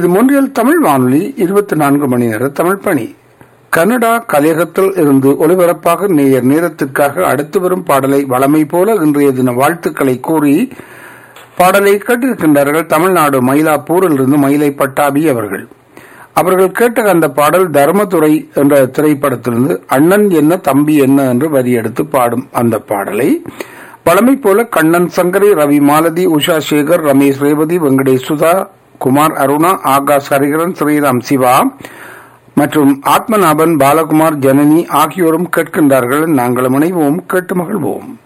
இது மொன்றியல் தமிழ் வானொலி இருபத்தி நான்கு மணி நேர தமிழ் பணி கனடா கலையகத்தில் இருந்து ஒலிபரப்பாக நேயர் நேரத்திற்காக அடுத்து வரும் பாடலை வளமை போல இன்றைய தின வாழ்த்துக்களை கூறி பாடலை கேட்டிருக்கின்றார்கள் தமிழ்நாடு மயிலாப்பூரில் இருந்து மயிலை பட்டாபி அவர்கள் அவர்கள் கேட்ட அந்த பாடல் தர்மதுரை என்ற திரைப்படத்திலிருந்து அண்ணன் என்ன தம்பி என்ன என்று வரி எடுத்து பாடும் அந்த பாடலை பழமை போல கண்ணன் சங்கரி ரவி மாலதி உஷா சேகர் ரமேஷ் ரேவதி வெங்கடேஷ் சுதா குமார் அருணா ஆகாஷ் ஹரிகரன் ஸ்ரீராம் சிவா மற்றும் ஆத்மநாபன் பாலகுமார் ஜனனி ஆகியோரும் கேட்கின்றார்கள் நாங்கள் இணைவோம் கேட்டு மகிழ்வோம்